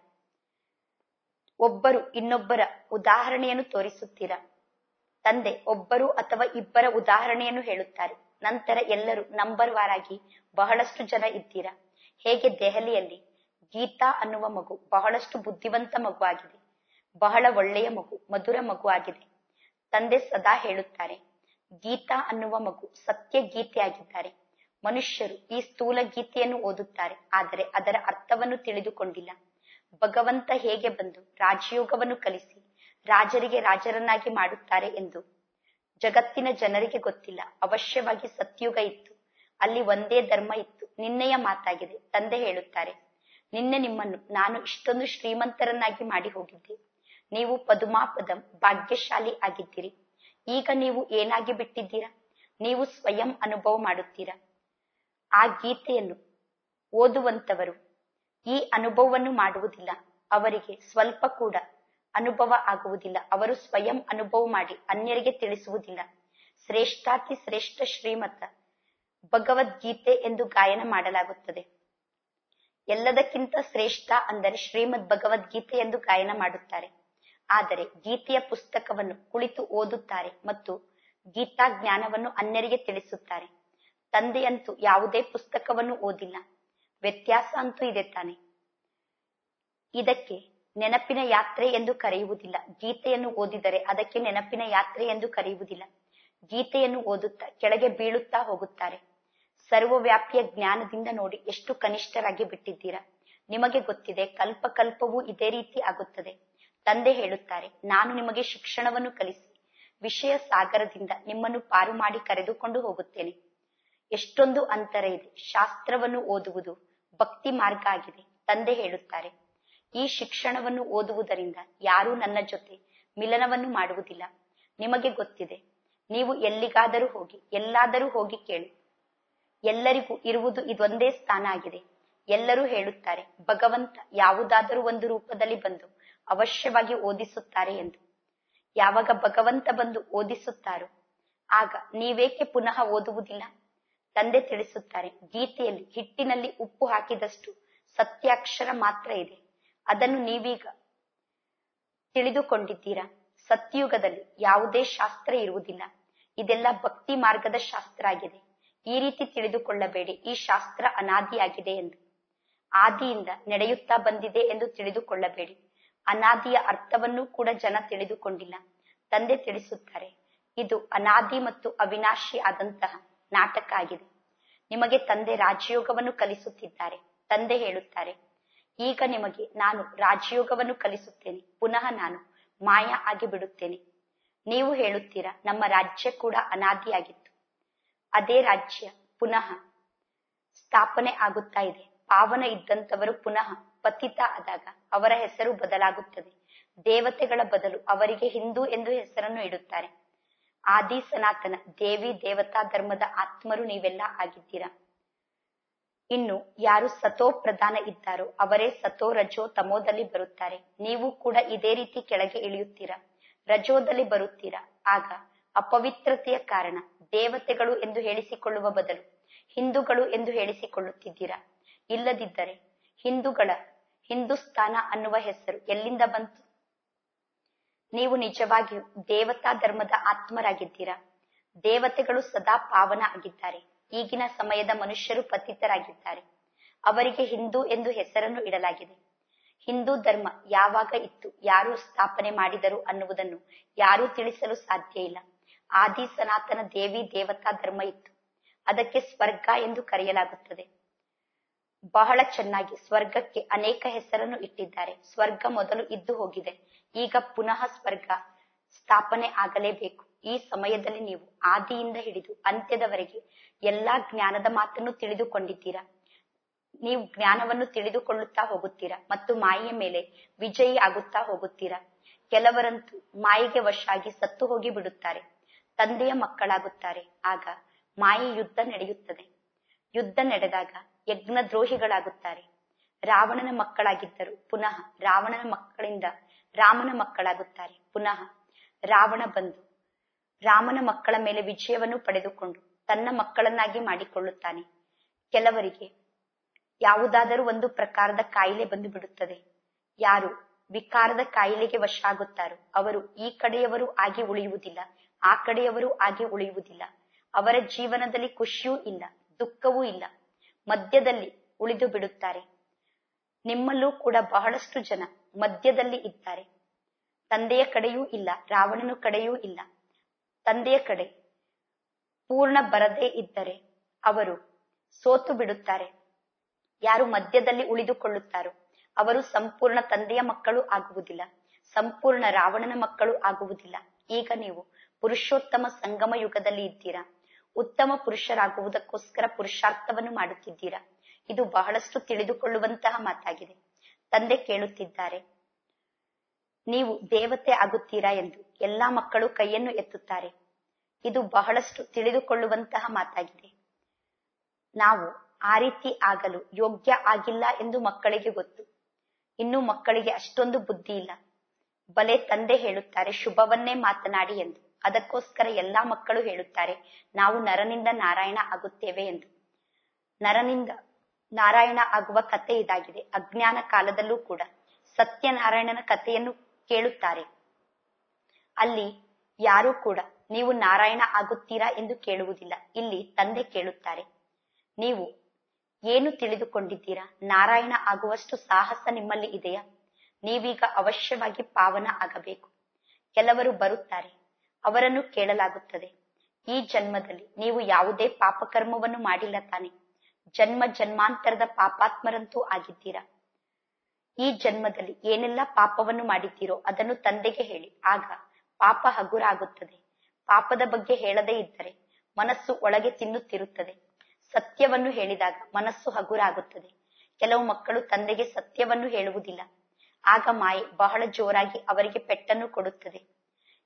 ಒಬ್ಬರು ಇನ್ನೊಬ್ಬರ ಉದಾಹರಣೆಯನ್ನು ತೋರಿಸುತ್ತೀರಾ ತಂದೆ ಒಬ್ಬರು ಅಥವಾ ಇಬ್ಬರ ಉದಾಹರಣೆಯನ್ನು ಹೇಳುತ್ತಾರೆ ನಂತರ ಎಲ್ಲರೂ ನಂಬರ್ ವಾರಾಗಿ ಬಹಳಷ್ಟು ಜನ ಇದ್ದೀರಾ ಹೇಗೆ ದೆಹಲಿಯಲ್ಲಿ ಗೀತಾ ಅನ್ನುವ ಮಗು ಬಹಳಷ್ಟು ಬುದ್ಧಿವಂತ ಮಗು ಆಗಿದೆ ಬಹಳ ಒಳ್ಳೆಯ ಮಗು ಮಧುರ ಮಗು ಆಗಿದೆ ತಂದೆ ಸದಾ ಹೇಳುತ್ತಾರೆ ಗೀತಾ ಅನ್ನುವ ಮಗು ಸತ್ಯ ಗೀತೆ ಆಗಿದ್ದಾರೆ ಮನುಷ್ಯರು ಈ ಸ್ಥೂಲ ಗೀತೆಯನ್ನು ಓದುತ್ತಾರೆ ಆದರೆ ಅದರ ಅರ್ಥವನ್ನು ತಿಳಿದುಕೊಂಡಿಲ್ಲ ಭಗವಂತ ಹೇಗೆ ಬಂದು ರಾಜಯೋಗವನ್ನು ಕಲಿಸಿ ರಾಜರಿಗೆ ರಾಜರನ್ನಾಗಿ ಮಾಡುತ್ತಾರೆ ಎಂದು ಜಗತ್ತಿನ ಜನರಿಗೆ ಗೊತ್ತಿಲ್ಲ ಅವಶ್ಯವಾಗಿ ಸತ್ಯುಗ ಇತ್ತು ಅಲ್ಲಿ ಒಂದೇ ಧರ್ಮ ಇತ್ತು ನಿನ್ನೆಯ ಮಾತಾಗಿದೆ ತಂದೆ ಹೇಳುತ್ತಾರೆ ನಿನ್ನೆ ನಿಮ್ಮನ್ನು ನಾನು ಇಷ್ಟೊಂದು ಶ್ರೀಮಂತರನ್ನಾಗಿ ಮಾಡಿ ಹೋಗಿದ್ದೆ ನೀವು ಪದುಮಾಪದಂ ಭಾಗ್ಯಶಾಲಿ ಆಗಿದ್ದೀರಿ ಈಗ ನೀವು ಏನಾಗಿ ಬಿಟ್ಟಿದ್ದೀರಾ ನೀವು ಸ್ವಯಂ ಅನುಭವ ಮಾಡುತ್ತೀರಾ ಆ ಗೀತೆಯನ್ನು ಓದುವಂತವರು ಈ ಅನುಭವವನ್ನು ಮಾಡುವುದಿಲ್ಲ ಅವರಿಗೆ ಸ್ವಲ್ಪ ಕೂಡ ಅನುಭವ ಆಗುವುದಿಲ್ಲ ಅವರು ಸ್ವಯಂ ಅನುಭವ ಮಾಡಿ ಅನ್ಯರಿಗೆ ತಿಳಿಸುವುದಿಲ್ಲ ಶ್ರೇಷ್ಠಾತಿ ಶ್ರೇಷ್ಠ ಶ್ರೀಮತ ಭಗವದ್ಗೀತೆ ಎಂದು ಗಾಯನ ಮಾಡಲಾಗುತ್ತದೆ ಎಲ್ಲದಕ್ಕಿಂತ ಶ್ರೇಷ್ಠ ಅಂದರೆ ಶ್ರೀಮದ್ ಭಗವದ್ಗೀತೆ ಎಂದು ಗಾಯನ ಮಾಡುತ್ತಾರೆ ಆದರೆ ಗೀತೆಯ ಪುಸ್ತಕವನ್ನು ಕುಳಿತು ಓದುತ್ತಾರೆ ಮತ್ತು ಗೀತಾ ಜ್ಞಾನವನ್ನು ಅನ್ಯರಿಗೆ ತಿಳಿಸುತ್ತಾರೆ ತಂದೆಯಂತೂ ಯಾವುದೇ ಪುಸ್ತಕವನ್ನು ಓದಿಲ್ಲ ವ್ಯತ್ಯಾಸ ಅಂತೂ ಇದೆ ತಾನೆ ಇದಕ್ಕೆ ನೆನಪಿನ ಯಾತ್ರೆ ಎಂದು ಕರೆಯುವುದಿಲ್ಲ ಗೀತೆಯನ್ನು ಓದಿದರೆ ಅದಕ್ಕೆ ನೆನಪಿನ ಯಾತ್ರೆ ಎಂದು ಕರೆಯುವುದಿಲ್ಲ ಗೀತೆಯನ್ನು ಓದುತ್ತಾ ಕೆಳಗೆ ಬೀಳುತ್ತಾ ಹೋಗುತ್ತಾರೆ ಸರ್ವವ್ಯಾಪಿಯ ಜ್ಞಾನದಿಂದ ನೋಡಿ ಎಷ್ಟು ಕನಿಷ್ಠರಾಗಿ ಬಿಟ್ಟಿದ್ದೀರಾ ನಿಮಗೆ ಗೊತ್ತಿದೆ ಕಲ್ಪ ಕಲ್ಪವೂ ಇದೇ ರೀತಿ ಆಗುತ್ತದೆ ತಂದೆ ಹೇಳುತ್ತಾರೆ ನಾನು ನಿಮಗೆ ಶಿಕ್ಷಣವನ್ನು ಕಲಿಸಿ ವಿಷಯ ಸಾಗರದಿಂದ ನಿಮ್ಮನ್ನು ಪಾರು ಮಾಡಿ ಕರೆದುಕೊಂಡು ಹೋಗುತ್ತೇನೆ ಎಷ್ಟೊಂದು ಅಂತರ ಇದೆ ಶಾಸ್ತ್ರವನ್ನು ಓದುವುದು ಭಕ್ತಿ ಮಾರ್ಗ ಆಗಿದೆ ತಂದೆ ಹೇಳುತ್ತಾರೆ ಈ ಶಿಕ್ಷಣವನ್ನು ಓದುವುದರಿಂದ ಯಾರೂ ನನ್ನ ಜೊತೆ ಮಿಲನವನ್ನು ಮಾಡುವುದಿಲ್ಲ ನಿಮಗೆ ಗೊತ್ತಿದೆ ನೀವು ಎಲ್ಲಿಗಾದರೂ ಹೋಗಿ ಎಲ್ಲಾದರೂ ಹೋಗಿ ಕೇಳಿ ಎಲ್ಲರಿಗೂ ಇರುವುದು ಇದೊಂದೇ ಸ್ಥಾನ ಆಗಿದೆ ಎಲ್ಲರೂ ಹೇಳುತ್ತಾರೆ ಭಗವಂತ ಯಾವುದಾದರೂ ಒಂದು ರೂಪದಲ್ಲಿ ಬಂದು ಅವಶ್ಯವಾಗಿ ಓದಿಸುತ್ತಾರೆ ಎಂದು ಯಾವಾಗ ಭಗವಂತ ಬಂದು ಓದಿಸುತ್ತಾರೋ ಆಗ ನೀವೇಕೆ ಪುನಃ ಓದುವುದಿಲ್ಲ ತಂದೆ ತಿಳಿಸುತ್ತಾರೆ ಗೀತೆಯಲ್ಲಿ ಹಿಟ್ಟಿನಲ್ಲಿ ಉಪ್ಪು ಹಾಕಿದಷ್ಟು ಸತ್ಯಾಕ್ಷರ ಮಾತ್ರ ಇದೆ ಅದನ್ನು ನೀವೀಗ ತಿಳಿದುಕೊಂಡಿದ್ದೀರಾ ಸತ್ಯುಗದಲ್ಲಿ ಯಾವುದೇ ಶಾಸ್ತ್ರ ಇರುವುದಿಲ್ಲ ಇದೆಲ್ಲ ಭಕ್ತಿ ಮಾರ್ಗದ ಶಾಸ್ತ್ರ ಆಗಿದೆ ಈ ರೀತಿ ತಿಳಿದುಕೊಳ್ಳಬೇಡಿ ಈ ಶಾಸ್ತ್ರ ಅನಾದಿಯಾಗಿದೆ ಎಂದು ಆದಿಯಿಂದ ನಡೆಯುತ್ತಾ ಬಂದಿದೆ ಎಂದು ತಿಳಿದುಕೊಳ್ಳಬೇಡಿ ಅನಾದಿಯ ಅರ್ಥವನ್ನು ಕೂಡ ಜನ ತಿಳಿದುಕೊಂಡಿಲ್ಲ ತಂದೆ ತಿಳಿಸುತ್ತಾರೆ ಇದು ಅನಾದಿ ಮತ್ತು ಅವಿನಾಶಿ ಆದಂತಹ ನಾಟಕ ಆಗಿದೆ ನಿಮಗೆ ತಂದೆ ರಾಜಯೋಗವನ್ನು ಕಲಿಸುತ್ತಿದ್ದಾರೆ ತಂದೆ ಹೇಳುತ್ತಾರೆ ಈಗ ನಿಮಗೆ ನಾನು ರಾಜಯೋಗವನ್ನು ಕಲಿಸುತ್ತೇನೆ ಪುನಃ ನಾನು ಮಾಯ ಆಗಿ ಬಿಡುತ್ತೇನೆ ನೀವು ಹೇಳುತ್ತೀರಾ ನಮ್ಮ ರಾಜ್ಯ ಕೂಡ ಅನಾದಿಯಾಗಿತ್ತು ಅದೇ ರಾಜ್ಯ ಪುನಃ ಸ್ಥಾಪನೆ ಆಗುತ್ತಾ ಇದೆ ಪಾವನ ಇದ್ದಂತವರು ಪುನಃ ಪತಿತ ಆದಾಗ ಅವರ ಹೆಸರು ಬದಲಾಗುತ್ತದೆ ದೇವತೆಗಳ ಬದಲು ಅವರಿಗೆ ಹಿಂದೂ ಎಂದು ಹೆಸರನ್ನು ಇಡುತ್ತಾರೆ ಆದಿ ಸನಾತನ ದೇವಿ ದೇವತಾ ಧರ್ಮದ ಆತ್ಮರು ನೀವೆಲ್ಲ ಆಗಿದ್ದೀರಾ ಇನ್ನು ಯಾರು ಸತೋ ಪ್ರಧಾನ ಇದ್ದಾರೋ ಅವರೇ ಸತೋ ರಜೋ ತಮೋದಲ್ಲಿ ಬರುತ್ತಾರೆ ನೀವು ಕೂಡ ಇದೇ ರೀತಿ ಕೆಳಗೆ ಇಳಿಯುತ್ತೀರಾ ರಜೋದಲ್ಲಿ ಬರುತ್ತೀರಾ ಆಗ ಅಪವಿತ್ರತೆಯ ಕಾರಣ ದೇವತೆಗಳು ಎಂದು ಹೇಳಿಸಿಕೊಳ್ಳುವ ಬದಲು ಹಿಂದೂಗಳು ಎಂದು ಹೇಳಿಸಿಕೊಳ್ಳುತ್ತಿದ್ದೀರಾ ಇಲ್ಲದಿದ್ದರೆ ಹಿಂದೂಗಳ ಹಿಂದೂಸ್ತಾನ ಅನ್ನುವ ಹೆಸರು ಎಲ್ಲಿಂದ ಬಂತು ನೀವು ನಿಜವಾಗಿಯೂ ದೇವತಾ ಧರ್ಮದ ಆತ್ಮರಾಗಿದ್ದೀರಾ ದೇವತೆಗಳು ಸದಾ ಪಾವನ ಆಗಿದ್ದಾರೆ ಈಗಿನ ಸಮಯದ ಮನುಷ್ಯರು ಪತಿತರಾಗಿದ್ದಾರೆ ಅವರಿಗೆ ಹಿಂದೂ ಎಂದು ಹೆಸರನ್ನು ಇಡಲಾಗಿದೆ ಹಿಂದೂ ಧರ್ಮ ಯಾವಾಗ ಇತ್ತು ಯಾರು ಸ್ಥಾಪನೆ ಮಾಡಿದರು ಅನ್ನುವುದನ್ನು ಯಾರೂ ತಿಳಿಸಲು ಸಾಧ್ಯ ಇಲ್ಲ ಆದಿ ಸನಾತನ ದೇವಿ ದೇವತಾ ಧರ್ಮ ಇತ್ತು ಅದಕ್ಕೆ ಸ್ವರ್ಗ ಎಂದು ಕರೆಯಲಾಗುತ್ತದೆ ಬಹಳ ಚೆನ್ನಾಗಿ ಸ್ವರ್ಗಕ್ಕೆ ಅನೇಕ ಹೆಸರನ್ನು ಇಟ್ಟಿದ್ದಾರೆ ಸ್ವರ್ಗ ಮೊದಲು ಇದ್ದು ಹೋಗಿದೆ ಈಗ ಪುನಃ ಸ್ವರ್ಗ ಸ್ಥಾಪನೆ ಆಗಲೇಬೇಕು ಈ ಸಮಯದಲ್ಲಿ ನೀವು ಆದಿಯಿಂದ ಹಿಡಿದು ಅಂತ್ಯದವರೆಗೆ ಎಲ್ಲಾ ಜ್ಞಾನದ ಮಾತನ್ನು ತಿಳಿದುಕೊಂಡಿದ್ದೀರಾ ನೀವು ಜ್ಞಾನವನ್ನು ತಿಳಿದುಕೊಳ್ಳುತ್ತಾ ಹೋಗುತ್ತೀರಾ ಮತ್ತು ಮಾಯೆಯ ಮೇಲೆ ವಿಜಯಿ ಆಗುತ್ತಾ ಹೋಗುತ್ತೀರಾ ಕೆಲವರಂತೂ ಮಾಯೆಗೆ ವಶಾಗಿ ಸತ್ತು ಹೋಗಿ ಬಿಡುತ್ತಾರೆ ತಂದೆಯ ಮಕ್ಕಳಾಗುತ್ತಾರೆ ಆಗ ಮಾಯೆ ಯುದ್ಧ ನಡೆಯುತ್ತದೆ ಯುದ್ಧ ನಡೆದಾಗ ಯಜ್ಞದ್ರೋಹಿಗಳಾಗುತ್ತಾರೆ ರಾವಣನ ಮಕ್ಕಳಾಗಿದ್ದರು ಪುನಃ ರಾವಣನ ಮಕ್ಕಳಿಂದ ರಾಮನ ಮಕ್ಕಳಾಗುತ್ತಾರೆ ಪುನಃ ರಾವಣ ಬಂದು ರಾಮನ ಮಕ್ಕಳ ಮೇಲೆ ವಿಜಯವನ್ನು ಪಡೆದುಕೊಂಡು ತನ್ನ ಮಕ್ಕಳನ್ನಾಗಿ ಮಾಡಿಕೊಳ್ಳುತ್ತಾನೆ ಕೆಲವರಿಗೆ ಯಾವುದಾದರೂ ಒಂದು ಪ್ರಕಾರದ ಕಾಯಿಲೆ ಬಂದು ಬಿಡುತ್ತದೆ ಯಾರು ವಿಕಾರದ ಕಾಯಿಲೆಗೆ ವಶ ಆಗುತ್ತಾರೋ ಅವರು ಈ ಕಡೆಯವರು ಆಗಿ ಉಳಿಯುವುದಿಲ್ಲ ಆ ಕಡೆಯವರು ಆಗಿ ಉಳಿಯುವುದಿಲ್ಲ ಅವರ ಜೀವನದಲ್ಲಿ ಖುಷಿಯೂ ಇಲ್ಲ ದುಃಖವೂ ಇಲ್ಲ ಮಧ್ಯದಲ್ಲಿ ಉಳಿದು ಬಿಡುತ್ತಾರೆ ನಿಮ್ಮಲ್ಲೂ ಕೂಡ ಬಹಳಷ್ಟು ಜನ ಮಧ್ಯದಲ್ಲಿ ಇದ್ದಾರೆ ತಂದೆಯ ಕಡೆಯೂ ಇಲ್ಲ ರಾವಣನ ಕಡೆಯೂ ಇಲ್ಲ ತಂದೆಯ ಕಡೆ ಪೂರ್ಣ ಬರದೇ ಇದ್ದರೆ ಅವರು ಸೋತು ಬಿಡುತ್ತಾರೆ ಯಾರು ಮಧ್ಯದಲ್ಲಿ ಉಳಿದುಕೊಳ್ಳುತ್ತಾರೋ ಅವರು ಸಂಪೂರ್ಣ ತಂದೆಯ ಮಕ್ಕಳು ಆಗುವುದಿಲ್ಲ ಸಂಪೂರ್ಣ ರಾವಣನ ಮಕ್ಕಳು ಆಗುವುದಿಲ್ಲ ಈಗ ನೀವು ಪುರುಷೋತ್ತಮ ಸಂಗಮ ಯುಗದಲ್ಲಿ ಇದ್ದೀರಾ ಉತ್ತಮ ಪುರುಷರಾಗುವುದಕ್ಕೋಸ್ಕರ ಪುರುಷಾರ್ಥವನ್ನು ಮಾಡುತ್ತಿದ್ದೀರಾ ಇದು ಬಹಳಷ್ಟು ತಿಳಿದುಕೊಳ್ಳುವಂತಹ ಮಾತಾಗಿದೆ ತಂದೆ ಕೇಳುತ್ತಿದ್ದಾರೆ ನೀವು ದೇವತೆ ಆಗುತ್ತೀರಾ ಎಂದು ಎಲ್ಲಾ ಮಕ್ಕಳು ಕೈಯನ್ನು ಎತ್ತುತ್ತಾರೆ ಇದು ಬಹಳಷ್ಟು ತಿಳಿದುಕೊಳ್ಳುವಂತಹ ಮಾತಾಗಿದೆ ನಾವು ಆ ರೀತಿ ಆಗಲು ಯೋಗ್ಯ ಆಗಿಲ್ಲ ಎಂದು ಮಕ್ಕಳಿಗೆ ಗೊತ್ತು ಇನ್ನು ಮಕ್ಕಳಿಗೆ ಅಷ್ಟೊಂದು ಬುದ್ಧಿ ಇಲ್ಲ ಬಲೆ ತಂದೆ ಹೇಳುತ್ತಾರೆ ಶುಭವನ್ನೇ ಮಾತನಾಡಿ ಎಂದು ಅದಕ್ಕೋಸ್ಕರ ಎಲ್ಲಾ ಮಕ್ಕಳು ಹೇಳುತ್ತಾರೆ ನಾವು ನರನಿಂದ ನಾರಾಯಣ ಆಗುತ್ತೇವೆ ಎಂದು ನರನಿಂದ ನಾರಾಯಣ ಆಗುವ ಕತೆ ಇದಾಗಿದೆ ಅಜ್ಞಾನ ಕಾಲದಲ್ಲೂ ಕೂಡ ಸತ್ಯನಾರಾಯಣನ ಕಥೆಯನ್ನು ಕೇಳುತ್ತಾರೆ ಅಲ್ಲಿ ಯಾರೂ ಕೂಡ ನೀವು ನಾರಾಯಣ ಆಗುತ್ತೀರಾ ಎಂದು ಕೇಳುವುದಿಲ್ಲ ಇಲ್ಲಿ ತಂದೆ ಕೇಳುತ್ತಾರೆ ನೀವು ಏನು ತಿಳಿದುಕೊಂಡಿದ್ದೀರಾ ನಾರಾಯಣ ಆಗುವಷ್ಟು ಸಾಹಸ ನಿಮ್ಮಲ್ಲಿ ಇದೆಯಾ ನೀವೀಗ ಅವಶ್ಯವಾಗಿ ಪಾವನ ಆಗಬೇಕು ಕೆಲವರು ಬರುತ್ತಾರೆ ಅವರನ್ನು ಕೇಳಲಾಗುತ್ತದೆ ಈ ಜನ್ಮದಲ್ಲಿ ನೀವು ಯಾವುದೇ ಪಾಪಕರ್ಮವನ್ನು ಮಾಡಿಲ್ಲ ತಾನೆ ಜನ್ಮ ಜನ್ಮಾಂತರದ ಪಾಪಾತ್ಮರಂತೂ ಆಗಿದ್ದೀರಾ ಈ ಜನ್ಮದಲ್ಲಿ ಏನೆಲ್ಲ ಪಾಪವನ್ನು ಮಾಡಿದ್ದೀರೋ ಅದನ್ನು ತಂದೆಗೆ ಹೇಳಿ ಆಗ ಪಾಪ ಹಗುರ ಆಗುತ್ತದೆ ಪಾಪದ ಬಗ್ಗೆ ಹೇಳದೇ ಇದ್ದರೆ ಮನಸ್ಸು ಒಳಗೆ ತಿನ್ನುತ್ತಿರುತ್ತದೆ ಸತ್ಯವನ್ನು ಹೇಳಿದಾಗ ಮನಸ್ಸು ಹಗುರ ಆಗುತ್ತದೆ ಕೆಲವು ಮಕ್ಕಳು ತಂದೆಗೆ ಸತ್ಯವನ್ನು ಹೇಳುವುದಿಲ್ಲ ಆಗ ಮಾಯೆ ಬಹಳ ಜೋರಾಗಿ ಅವರಿಗೆ ಪೆಟ್ಟನ್ನು ಕೊಡುತ್ತದೆ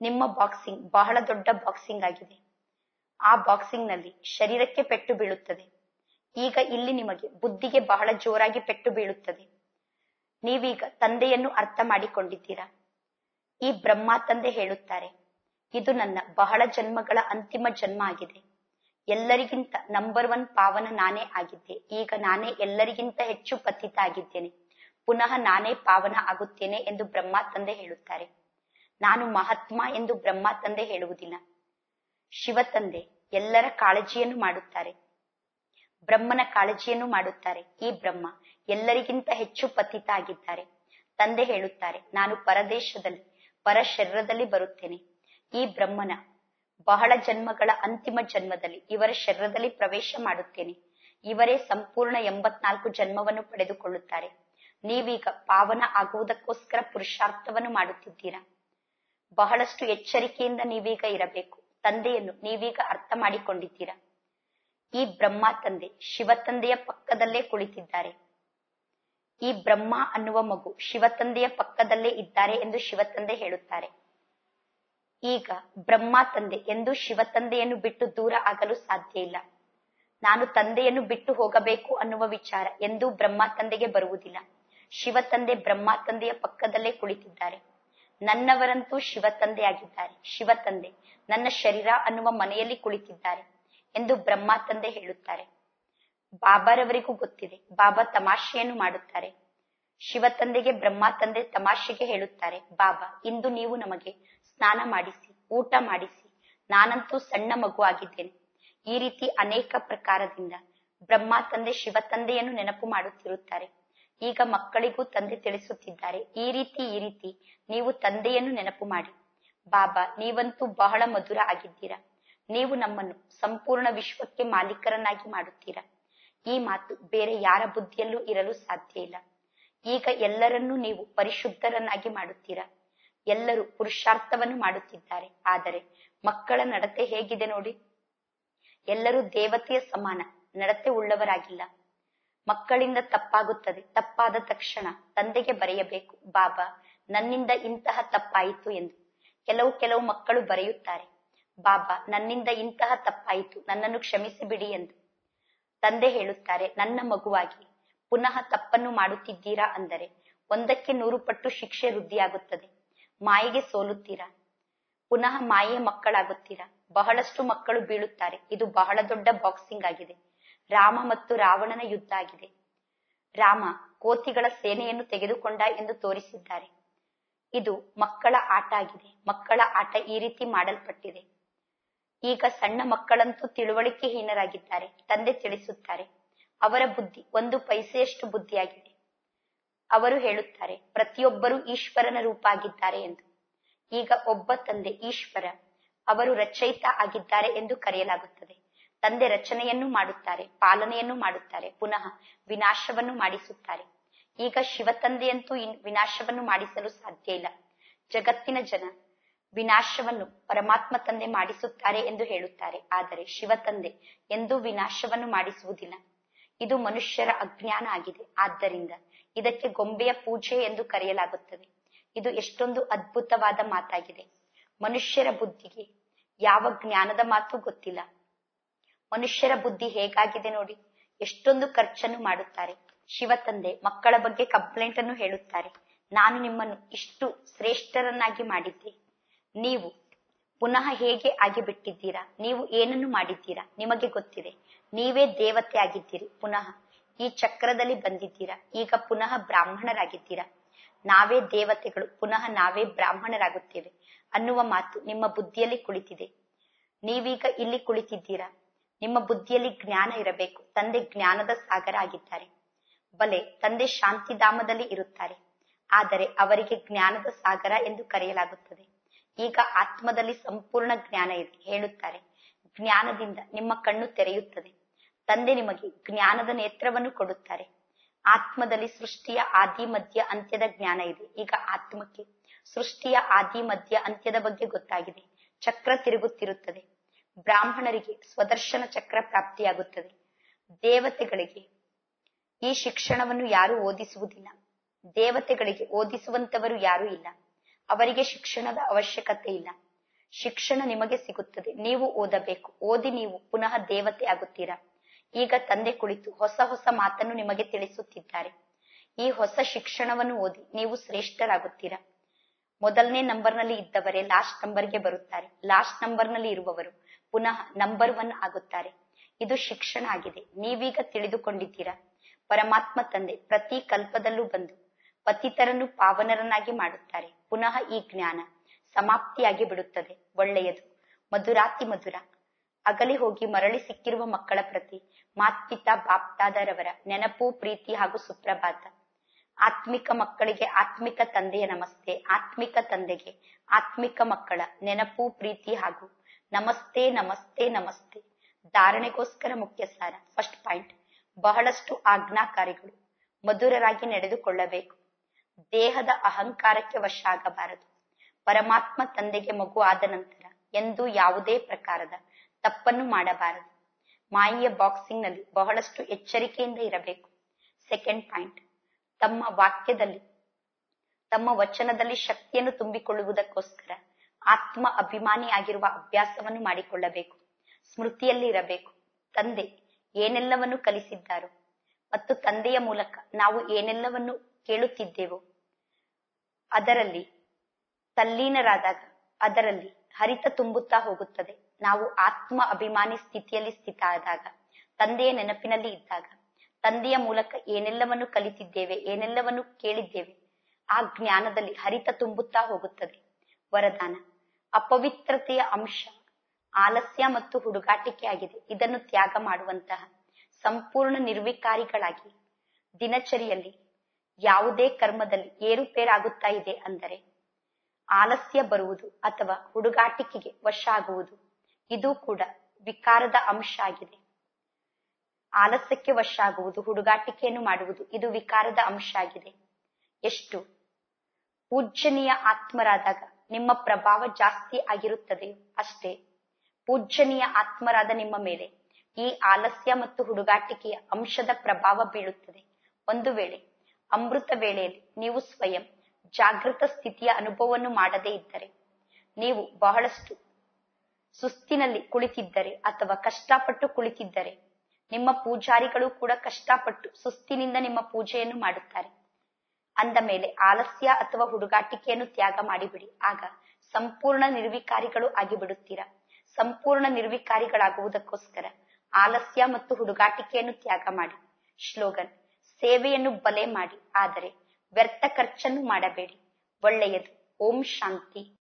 ನಿಮ್ಮ ಬಾಕ್ಸಿಂಗ್ ಬಹಳ ದೊಡ್ಡ ಬಾಕ್ಸಿಂಗ್ ಆಗಿದೆ ಆ ಬಾಕ್ಸಿಂಗ್ ನಲ್ಲಿ ಶರೀರಕ್ಕೆ ಪೆಟ್ಟು ಬೀಳುತ್ತದೆ ಈಗ ಇಲ್ಲಿ ನಿಮಗೆ ಬುದ್ಧಿಗೆ ಬಹಳ ಜೋರಾಗಿ ಪೆಟ್ಟು ಬೀಳುತ್ತದೆ ನೀವೀಗ ತಂದೆಯನ್ನು ಅರ್ಥ ಮಾಡಿಕೊಂಡಿದ್ದೀರಾ ಈ ಬ್ರಹ್ಮ ತಂದೆ ಹೇಳುತ್ತಾರೆ ಇದು ನನ್ನ ಬಹಳ ಜನ್ಮಗಳ ಅಂತಿಮ ಜನ್ಮ ಆಗಿದೆ ಎಲ್ಲರಿಗಿಂತ ನಂಬರ್ ಒನ್ ಪಾವನ ನಾನೇ ಆಗಿದ್ದೆ ಈಗ ನಾನೇ ಎಲ್ಲರಿಗಿಂತ ಹೆಚ್ಚು ಪತಿತ ಆಗಿದ್ದೇನೆ ಪುನಃ ನಾನೇ ಪಾವನ ಆಗುತ್ತೇನೆ ಎಂದು ಬ್ರಹ್ಮ ತಂದೆ ಹೇಳುತ್ತಾರೆ ನಾನು ಮಹಾತ್ಮ ಎಂದು ಬ್ರಹ್ಮ ತಂದೆ ಹೇಳುವುದಿಲ್ಲ ಶಿವ ತಂದೆ ಎಲ್ಲರ ಕಾಳಜಿಯನ್ನು ಮಾಡುತ್ತಾರೆ ಬ್ರಹ್ಮನ ಕಾಳಜಿಯನ್ನು ಮಾಡುತ್ತಾರೆ ಈ ಬ್ರಹ್ಮ ಎಲ್ಲರಿಗಿಂತ ಹೆಚ್ಚು ಪತಿತ ಆಗಿದ್ದಾರೆ ತಂದೆ ಹೇಳುತ್ತಾರೆ ನಾನು ಪರದೇಶದಲ್ಲಿ ಪರ ಶರೀರದಲ್ಲಿ ಬರುತ್ತೇನೆ ಈ ಬ್ರಹ್ಮನ ಬಹಳ ಜನ್ಮಗಳ ಅಂತಿಮ ಜನ್ಮದಲ್ಲಿ ಇವರ ಶರೀರದಲ್ಲಿ ಪ್ರವೇಶ ಮಾಡುತ್ತೇನೆ ಇವರೇ ಸಂಪೂರ್ಣ ಎಂಬತ್ನಾಲ್ಕು ಜನ್ಮವನ್ನು ಪಡೆದುಕೊಳ್ಳುತ್ತಾರೆ ನೀವೀಗ ಪಾವನ ಆಗುವುದಕ್ಕೋಸ್ಕರ ಪುರುಷಾರ್ಥವನ್ನು ಮಾಡುತ್ತಿದ್ದೀರಾ ಬಹಳಷ್ಟು ಎಚ್ಚರಿಕೆಯಿಂದ ನೀವೀಗ ಇರಬೇಕು ತಂದೆಯನ್ನು ನೀವೀಗ ಅರ್ಥ ಮಾಡಿಕೊಂಡಿದ್ದೀರಾ ಈ ಬ್ರಹ್ಮ ತಂದೆ ಶಿವ ತಂದೆಯ ಪಕ್ಕದಲ್ಲೇ ಕುಳಿತಿದ್ದಾರೆ ಈ ಬ್ರಹ್ಮ ಅನ್ನುವ ಮಗು ಶಿವ ತಂದೆಯ ಪಕ್ಕದಲ್ಲೇ ಇದ್ದಾರೆ ಎಂದು ಶಿವ ತಂದೆ ಹೇಳುತ್ತಾರೆ ಈಗ ಬ್ರಹ್ಮ ತಂದೆ ಎಂದು ಶಿವ ತಂದೆಯನ್ನು ಬಿಟ್ಟು ದೂರ ಆಗಲು ಸಾಧ್ಯ ಇಲ್ಲ ನಾನು ತಂದೆಯನ್ನು ಬಿಟ್ಟು ಹೋಗಬೇಕು ಅನ್ನುವ ವಿಚಾರ ಎಂದೂ ಬ್ರಹ್ಮ ತಂದೆಗೆ ಬರುವುದಿಲ್ಲ ಶಿವ ತಂದೆ ಬ್ರಹ್ಮ ತಂದೆಯ ಪಕ್ಕದಲ್ಲೇ ಕುಳಿತಿದ್ದಾರೆ ನನ್ನವರಂತೂ ಶಿವ ತಂದೆ ಆಗಿದ್ದಾರೆ ಶಿವ ತಂದೆ ನನ್ನ ಶರೀರ ಅನ್ನುವ ಮನೆಯಲ್ಲಿ ಕುಳಿತಿದ್ದಾರೆ ಎಂದು ಬ್ರಹ್ಮ ತಂದೆ ಹೇಳುತ್ತಾರೆ ಬಾಬಾರವರಿಗೂ ಗೊತ್ತಿದೆ ಬಾಬಾ ತಮಾಷೆಯನ್ನು ಮಾಡುತ್ತಾರೆ ಶಿವ ತಂದೆಗೆ ಬ್ರಹ್ಮ ತಂದೆ ತಮಾಷೆಗೆ ಹೇಳುತ್ತಾರೆ ಬಾಬಾ ಇಂದು ನೀವು ನಮಗೆ ಸ್ನಾನ ಮಾಡಿಸಿ ಊಟ ಮಾಡಿಸಿ ನಾನಂತೂ ಸಣ್ಣ ಮಗು ಆಗಿದ್ದೇನೆ ಈ ರೀತಿ ಅನೇಕ ಪ್ರಕಾರದಿಂದ ಬ್ರಹ್ಮ ತಂದೆ ಶಿವ ತಂದೆಯನ್ನು ನೆನಪು ಮಾಡುತ್ತಿರುತ್ತಾರೆ ಈಗ ಮಕ್ಕಳಿಗೂ ತಂದೆ ತಿಳಿಸುತ್ತಿದ್ದಾರೆ ಈ ರೀತಿ ಈ ರೀತಿ ನೀವು ತಂದೆಯನ್ನು ನೆನಪು ಮಾಡಿ ಬಾಬಾ ನೀವಂತೂ ಬಹಳ ಮಧುರ ಆಗಿದ್ದೀರಾ ನೀವು ನಮ್ಮನ್ನು ಸಂಪೂರ್ಣ ವಿಶ್ವಕ್ಕೆ ಮಾಲೀಕರನ್ನಾಗಿ ಮಾಡುತ್ತೀರಾ ಈ ಮಾತು ಬೇರೆ ಯಾರ ಬುದ್ಧಿಯಲ್ಲೂ ಇರಲು ಸಾಧ್ಯ ಇಲ್ಲ ಈಗ ಎಲ್ಲರನ್ನೂ ನೀವು ಪರಿಶುದ್ಧರನ್ನಾಗಿ ಮಾಡುತ್ತೀರಾ ಎಲ್ಲರೂ ಪುರುಷಾರ್ಥವನ್ನು ಮಾಡುತ್ತಿದ್ದಾರೆ ಆದರೆ ಮಕ್ಕಳ ನಡತೆ ಹೇಗಿದೆ ನೋಡಿ ಎಲ್ಲರೂ ದೇವತೆಯ ಸಮಾನ ನಡತೆ ಉಳ್ಳವರಾಗಿಲ್ಲ ಮಕ್ಕಳಿಂದ ತಪ್ಪಾಗುತ್ತದೆ ತಪ್ಪಾದ ತಕ್ಷಣ ತಂದೆಗೆ ಬರೆಯಬೇಕು ಬಾಬಾ ನನ್ನಿಂದ ಇಂತಹ ತಪ್ಪಾಯಿತು ಎಂದು ಕೆಲವು ಕೆಲವು ಮಕ್ಕಳು ಬರೆಯುತ್ತಾರೆ ಬಾಬಾ ನನ್ನಿಂದ ಇಂತಹ ತಪ್ಪಾಯಿತು ನನ್ನನ್ನು ಕ್ಷಮಿಸಿ ಬಿಡಿ ಎಂದು ತಂದೆ ಹೇಳುತ್ತಾರೆ ನನ್ನ ಮಗುವಾಗಿ ಪುನಃ ತಪ್ಪನ್ನು ಮಾಡುತ್ತಿದ್ದೀರಾ ಅಂದರೆ ಒಂದಕ್ಕೆ ನೂರು ಪಟ್ಟು ಶಿಕ್ಷೆ ವೃದ್ಧಿಯಾಗುತ್ತದೆ ಮಾಯೆಗೆ ಸೋಲುತ್ತೀರಾ ಪುನಃ ಮಾಯೆಯ ಮಕ್ಕಳಾಗುತ್ತೀರಾ ಬಹಳಷ್ಟು ಮಕ್ಕಳು ಬೀಳುತ್ತಾರೆ ಇದು ಬಹಳ ದೊಡ್ಡ ಬಾಕ್ಸಿಂಗ್ ಆಗಿದೆ ರಾಮ ಮತ್ತು ರಾವಣನ ಯುದ್ಧ ಆಗಿದೆ ರಾಮ ಕೋತಿಗಳ ಸೇನೆಯನ್ನು ತೆಗೆದುಕೊಂಡ ಎಂದು ತೋರಿಸಿದ್ದಾರೆ ಇದು ಮಕ್ಕಳ ಆಟ ಆಗಿದೆ ಮಕ್ಕಳ ಆಟ ಈ ರೀತಿ ಮಾಡಲ್ಪಟ್ಟಿದೆ ಈಗ ಸಣ್ಣ ಮಕ್ಕಳಂತೂ ತಿಳುವಳಿಕೆಹೀನರಾಗಿದ್ದಾರೆ ತಂದೆ ತಿಳಿಸುತ್ತಾರೆ ಅವರ ಬುದ್ಧಿ ಒಂದು ಪೈಸೆಯಷ್ಟು ಬುದ್ಧಿಯಾಗಿದೆ ಅವರು ಹೇಳುತ್ತಾರೆ ಪ್ರತಿಯೊಬ್ಬರೂ ಈಶ್ವರನ ರೂಪ ಆಗಿದ್ದಾರೆ ಎಂದು ಈಗ ಒಬ್ಬ ತಂದೆ ಈಶ್ವರ ಅವರು ರಚಯಿತ ಆಗಿದ್ದಾರೆ ಎಂದು ಕರೆಯಲಾಗುತ್ತದೆ ತಂದೆ ರಚನೆಯನ್ನು ಮಾಡುತ್ತಾರೆ ಪಾಲನೆಯನ್ನು ಮಾಡುತ್ತಾರೆ ಪುನಃ ವಿನಾಶವನ್ನು ಮಾಡಿಸುತ್ತಾರೆ ಈಗ ಶಿವ ತಂದೆಯಂತೂ ಇನ್- ವಿನಾಶವನ್ನು ಮಾಡಿಸಲು ಸಾಧ್ಯ ಇಲ್ಲ ಜಗತ್ತಿನ ಜನ ವಿನಾಶವನ್ನು ಪರಮಾತ್ಮ ತಂದೆ ಮಾಡಿಸುತ್ತಾರೆ ಎಂದು ಹೇಳುತ್ತಾರೆ ಆದರೆ ಶಿವ ತಂದೆ ಎಂದೂ ವಿನಾಶವನ್ನು ಮಾಡಿಸುವುದಿಲ್ಲ ಇದು ಮನುಷ್ಯರ ಅಜ್ಞಾನ ಆಗಿದೆ ಆದ್ದರಿಂದ ಇದಕ್ಕೆ ಗೊಂಬೆಯ ಪೂಜೆ ಎಂದು ಕರೆಯಲಾಗುತ್ತದೆ ಇದು ಎಷ್ಟೊಂದು ಅದ್ಭುತವಾದ ಮಾತಾಗಿದೆ ಮನುಷ್ಯರ ಬುದ್ಧಿಗೆ ಯಾವ ಜ್ಞಾನದ ಮಾತು ಗೊತ್ತಿಲ್ಲ ಮನುಷ್ಯರ ಬುದ್ಧಿ ಹೇಗಾಗಿದೆ ನೋಡಿ ಎಷ್ಟೊಂದು ಖರ್ಚನ್ನು ಮಾಡುತ್ತಾರೆ ಶಿವ ತಂದೆ ಮಕ್ಕಳ ಬಗ್ಗೆ ಕಂಪ್ಲೇಂಟ್ ಅನ್ನು ಹೇಳುತ್ತಾರೆ ನಾನು ನಿಮ್ಮನ್ನು ಇಷ್ಟು ಶ್ರೇಷ್ಠರನ್ನಾಗಿ ಮಾಡಿದ್ದೆ ನೀವು ಪುನಃ ಹೇಗೆ ಆಗಿಬಿಟ್ಟಿದ್ದೀರಾ ನೀವು ಏನನ್ನು ಮಾಡಿದ್ದೀರಾ ನಿಮಗೆ ಗೊತ್ತಿದೆ ನೀವೇ ದೇವತೆ ಆಗಿದ್ದೀರಿ ಪುನಃ ಈ ಚಕ್ರದಲ್ಲಿ ಬಂದಿದ್ದೀರಾ ಈಗ ಪುನಃ ಬ್ರಾಹ್ಮಣರಾಗಿದ್ದೀರಾ ನಾವೇ ದೇವತೆಗಳು ಪುನಃ ನಾವೇ ಬ್ರಾಹ್ಮಣರಾಗುತ್ತೇವೆ ಅನ್ನುವ ಮಾತು ನಿಮ್ಮ ಬುದ್ಧಿಯಲ್ಲಿ ಕುಳಿತಿದೆ ನೀವೀಗ ಇಲ್ಲಿ ಕುಳಿತಿದ್ದೀರಾ ನಿಮ್ಮ ಬುದ್ಧಿಯಲ್ಲಿ ಜ್ಞಾನ ಇರಬೇಕು ತಂದೆ ಜ್ಞಾನದ ಸಾಗರ ಆಗಿದ್ದಾರೆ ಬಲೆ ತಂದೆ ಶಾಂತಿಧಾಮದಲ್ಲಿ ಇರುತ್ತಾರೆ ಆದರೆ ಅವರಿಗೆ ಜ್ಞಾನದ ಸಾಗರ ಎಂದು ಕರೆಯಲಾಗುತ್ತದೆ ಈಗ ಆತ್ಮದಲ್ಲಿ ಸಂಪೂರ್ಣ ಜ್ಞಾನ ಇದೆ ಹೇಳುತ್ತಾರೆ ಜ್ಞಾನದಿಂದ ನಿಮ್ಮ ಕಣ್ಣು ತೆರೆಯುತ್ತದೆ ತಂದೆ ನಿಮಗೆ ಜ್ಞಾನದ ನೇತ್ರವನ್ನು ಕೊಡುತ್ತಾರೆ ಆತ್ಮದಲ್ಲಿ ಸೃಷ್ಟಿಯ ಆದಿ ಮಧ್ಯ ಅಂತ್ಯದ ಜ್ಞಾನ ಇದೆ ಈಗ ಆತ್ಮಕ್ಕೆ ಸೃಷ್ಟಿಯ ಆದಿ ಮಧ್ಯ ಅಂತ್ಯದ ಬಗ್ಗೆ ಗೊತ್ತಾಗಿದೆ ಚಕ್ರ ತಿರುಗುತ್ತಿರುತ್ತದೆ ಬ್ರಾಹ್ಮಣರಿಗೆ ಸ್ವದರ್ಶನ ಚಕ್ರ ಪ್ರಾಪ್ತಿಯಾಗುತ್ತದೆ ದೇವತೆಗಳಿಗೆ ಈ ಶಿಕ್ಷಣವನ್ನು ಯಾರು ಓದಿಸುವುದಿಲ್ಲ ದೇವತೆಗಳಿಗೆ ಓದಿಸುವಂತವರು ಯಾರೂ ಇಲ್ಲ ಅವರಿಗೆ ಶಿಕ್ಷಣದ ಅವಶ್ಯಕತೆ ಇಲ್ಲ ಶಿಕ್ಷಣ ನಿಮಗೆ ಸಿಗುತ್ತದೆ ನೀವು ಓದಬೇಕು ಓದಿ ನೀವು ಪುನಃ ದೇವತೆ ಆಗುತ್ತೀರಾ ಈಗ ತಂದೆ ಕುಳಿತು ಹೊಸ ಹೊಸ ಮಾತನ್ನು ನಿಮಗೆ ತಿಳಿಸುತ್ತಿದ್ದಾರೆ ಈ ಹೊಸ ಶಿಕ್ಷಣವನ್ನು ಓದಿ ನೀವು ಶ್ರೇಷ್ಠರಾಗುತ್ತೀರಾ ಮೊದಲನೇ ನಂಬರ್ನಲ್ಲಿ ಇದ್ದವರೇ ಲಾಸ್ಟ್ ನಂಬರ್ಗೆ ಬರುತ್ತಾರೆ ಲಾಸ್ಟ್ ನಂಬರ್ನಲ್ಲಿ ಇರುವವರು ಪುನಃ ನಂಬರ್ ಒನ್ ಆಗುತ್ತಾರೆ ಇದು ಶಿಕ್ಷಣ ಆಗಿದೆ ನೀವೀಗ ತಿಳಿದುಕೊಂಡಿದ್ದೀರಾ ಪರಮಾತ್ಮ ತಂದೆ ಪ್ರತಿ ಕಲ್ಪದಲ್ಲೂ ಬಂದು ಪತಿತರನ್ನು ಪಾವನರನ್ನಾಗಿ ಮಾಡುತ್ತಾರೆ ಪುನಃ ಈ ಜ್ಞಾನ ಸಮಾಪ್ತಿಯಾಗಿ ಬಿಡುತ್ತದೆ ಒಳ್ಳೆಯದು ಮಧುರಾತಿ ಮಧುರ ಅಗಲಿ ಹೋಗಿ ಮರಳಿ ಸಿಕ್ಕಿರುವ ಮಕ್ಕಳ ಪ್ರತಿ ಮಾತ್ಪಿತಾ ಬಾಪ್ತಾದರವರ ನೆನಪು ಪ್ರೀತಿ ಹಾಗೂ ಸುಪ್ರಭಾತ ಆತ್ಮಿಕ ಮಕ್ಕಳಿಗೆ ಆತ್ಮಿಕ ತಂದೆಯ ನಮಸ್ತೆ ಆತ್ಮಿಕ ತಂದೆಗೆ ಆತ್ಮಿಕ ಮಕ್ಕಳ ನೆನಪು ಪ್ರೀತಿ ಹಾಗೂ ನಮಸ್ತೆ ನಮಸ್ತೆ ನಮಸ್ತೆ ಧಾರಣೆಗೋಸ್ಕರ ಮುಖ್ಯ ಸಾರ ಫಸ್ಟ್ ಪಾಯಿಂಟ್ ಬಹಳಷ್ಟು ಆಜ್ಞಾಕಾರಿಗಳು ಮಧುರರಾಗಿ ನಡೆದುಕೊಳ್ಳಬೇಕು ದೇಹದ ಅಹಂಕಾರಕ್ಕೆ ವಶ ಆಗಬಾರದು ಪರಮಾತ್ಮ ತಂದೆಗೆ ಮಗು ಆದ ನಂತರ ಎಂದು ಯಾವುದೇ ಪ್ರಕಾರದ ತಪ್ಪನ್ನು ಮಾಡಬಾರದು ಮಾಯಿಯ ಬಾಕ್ಸಿಂಗ್ ನಲ್ಲಿ ಬಹಳಷ್ಟು ಎಚ್ಚರಿಕೆಯಿಂದ ಇರಬೇಕು ಸೆಕೆಂಡ್ ಪಾಯಿಂಟ್ ತಮ್ಮ ವಾಕ್ಯದಲ್ಲಿ ತಮ್ಮ ವಚನದಲ್ಲಿ ಶಕ್ತಿಯನ್ನು ತುಂಬಿಕೊಳ್ಳುವುದಕ್ಕೋಸ್ಕರ ಆತ್ಮ ಅಭಿಮಾನಿಯಾಗಿರುವ ಅಭ್ಯಾಸವನ್ನು ಮಾಡಿಕೊಳ್ಳಬೇಕು ಸ್ಮೃತಿಯಲ್ಲಿ ಇರಬೇಕು ತಂದೆ ಏನೆಲ್ಲವನ್ನು ಕಲಿಸಿದ್ದಾರೋ ಮತ್ತು ತಂದೆಯ ಮೂಲಕ ನಾವು ಏನೆಲ್ಲವನ್ನು ಕೇಳುತ್ತಿದ್ದೇವೋ ಅದರಲ್ಲಿ ತಲ್ಲೀನರಾದಾಗ ಅದರಲ್ಲಿ ಹರಿತ ತುಂಬುತ್ತಾ ಹೋಗುತ್ತದೆ ನಾವು ಆತ್ಮ ಅಭಿಮಾನಿ ಸ್ಥಿತಿಯಲ್ಲಿ ಸ್ಥಿತ ಆದಾಗ ತಂದೆಯ ನೆನಪಿನಲ್ಲಿ ಇದ್ದಾಗ ತಂದೆಯ ಮೂಲಕ ಏನೆಲ್ಲವನ್ನು ಕಲಿತಿದ್ದೇವೆ ಏನೆಲ್ಲವನ್ನು ಕೇಳಿದ್ದೇವೆ ಆ ಜ್ಞಾನದಲ್ಲಿ ಹರಿತ ತುಂಬುತ್ತಾ ಹೋಗುತ್ತದೆ ವರದಾನ ಅಪವಿತ್ರತೆಯ ಅಂಶ ಆಲಸ್ಯ ಮತ್ತು ಹುಡುಗಾಟಿಕೆ ಆಗಿದೆ ಇದನ್ನು ತ್ಯಾಗ ಮಾಡುವಂತಹ ಸಂಪೂರ್ಣ ನಿರ್ವಿಕಾರಿಗಳಾಗಿ ದಿನಚರಿಯಲ್ಲಿ ಯಾವುದೇ ಕರ್ಮದಲ್ಲಿ ಏರುಪೇರಾಗುತ್ತಾ ಇದೆ ಅಂದರೆ ಆಲಸ್ಯ ಬರುವುದು ಅಥವಾ ಹುಡುಗಾಟಿಕೆಗೆ ವಶ ಆಗುವುದು ಇದು ಕೂಡ ವಿಕಾರದ ಅಂಶ ಆಗಿದೆ ಆಲಸ್ಯಕ್ಕೆ ವಶ ಆಗುವುದು ಹುಡುಗಾಟಿಕೆಯನ್ನು ಮಾಡುವುದು ಇದು ವಿಕಾರದ ಅಂಶ ಆಗಿದೆ ಎಷ್ಟು ಪೂಜ್ಯನೀಯ ಆತ್ಮರಾದಾಗ ನಿಮ್ಮ ಪ್ರಭಾವ ಜಾಸ್ತಿ ಆಗಿರುತ್ತದೆಯೋ ಅಷ್ಟೇ ಪೂಜ್ಯನೀಯ ಆತ್ಮರಾದ ನಿಮ್ಮ ಮೇಲೆ ಈ ಆಲಸ್ಯ ಮತ್ತು ಹುಡುಗಾಟಿಕೆಯ ಅಂಶದ ಪ್ರಭಾವ ಬೀಳುತ್ತದೆ ಒಂದು ವೇಳೆ ಅಮೃತ ವೇಳೆಯಲ್ಲಿ ನೀವು ಸ್ವಯಂ ಜಾಗೃತ ಸ್ಥಿತಿಯ ಅನುಭವವನ್ನು ಮಾಡದೇ ಇದ್ದರೆ ನೀವು ಬಹಳಷ್ಟು ಸುಸ್ತಿನಲ್ಲಿ ಕುಳಿತಿದ್ದರೆ ಅಥವಾ ಕಷ್ಟಪಟ್ಟು ಕುಳಿತಿದ್ದರೆ ನಿಮ್ಮ ಪೂಜಾರಿಗಳು ಕೂಡ ಕಷ್ಟಪಟ್ಟು ಸುಸ್ತಿನಿಂದ ನಿಮ್ಮ ಪೂಜೆಯನ್ನು ಮಾಡುತ್ತಾರೆ ಅಂದ ಮೇಲೆ ಆಲಸ್ಯ ಅಥವಾ ಹುಡುಗಾಟಿಕೆಯನ್ನು ತ್ಯಾಗ ಮಾಡಿಬಿಡಿ ಆಗ ಸಂಪೂರ್ಣ ನಿರ್ವಿಕಾರಿಗಳು ಆಗಿಬಿಡುತ್ತೀರಾ ಸಂಪೂರ್ಣ ನಿರ್ವಿಕಾರಿಗಳಾಗುವುದಕ್ಕೋಸ್ಕರ ಆಲಸ್ಯ ಮತ್ತು ಹುಡುಗಾಟಿಕೆಯನ್ನು ತ್ಯಾಗ ಮಾಡಿ ಶ್ಲೋಗನ್ ಸೇವೆಯನ್ನು ಬಲೆ ಮಾಡಿ ಆದರೆ ವ್ಯರ್ಥ ಖರ್ಚನ್ನು ಮಾಡಬೇಡಿ ಒಳ್ಳೆಯದು ಓಂ ಶಾಂತಿ